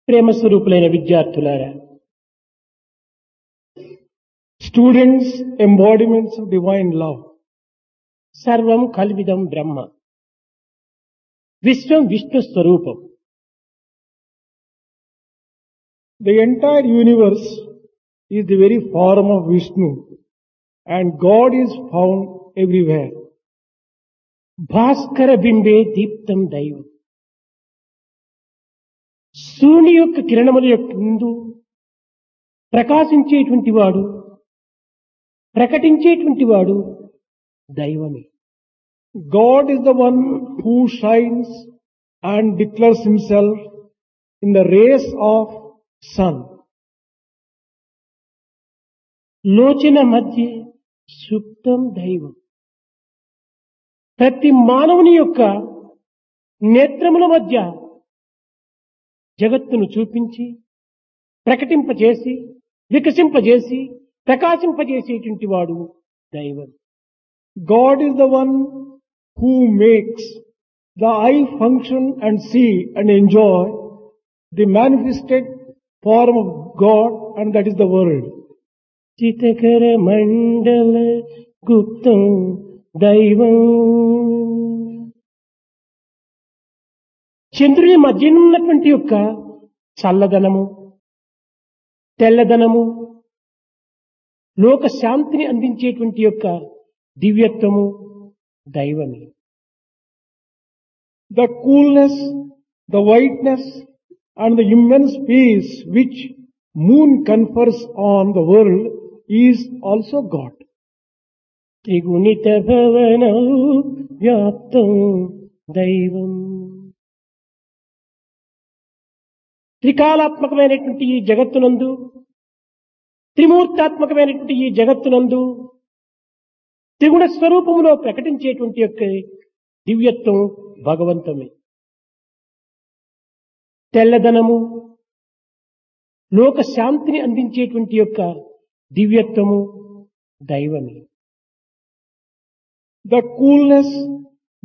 ప్రేమ స్వరూపులైన విద్యార్థులారా Students, embodiments of divine love. సర్వం కల్విదం బ్రహ్మ విశ్వం విష్ణు స్వరూపం The entire universe is the very form of Vishnu and God is found everywhere. Bhaskara బింబే దీప్తం దైవం సూర్యుని యొక్క కిరణముల యొక్క ముందు ప్రకాశించేటువంటి వాడు ప్రకటించేటువంటి వాడు దైవమే God is the one who shines and declares himself in the rays of sun. లోచన మధ్య సుప్తం దైవం ప్రతి మానవుని యొక్క నేత్రముల మధ్య జగత్తును చూపించి ప్రకటింపజేసి వికసింపజేసి ప్రకాశింపజేసేటువంటి వాడు దైవం God is the one who makes the eye function and see and enjoy the manifested form of God and that is the world. చితకర మండల గుప్తం దైవం చంద్రుని మధ్య ఉన్నటువంటి యొక్క చల్లదనము తెల్లదనము లోక శాంతిని అందించేటువంటి యొక్క దివ్యత్వము దైవమే The coolness, the whiteness and the immense peace which moon confers on the world is also God. త్రిగుణిత భవన వ్యాప్తం దైవం త్రికాలాత్మకమైనటువంటి ఈ జగత్తునందు త్రిమూర్తాత్మకమైనటువంటి ఈ జగత్తునందు త్రిగుణ స్వరూపములో ప్రకటించేటువంటి యొక్క దివ్యత్వం భగవంతమే తెల్లదనము లోక శాంతిని అందించేటువంటి యొక్క దివ్యత్వము దైవమే The coolness,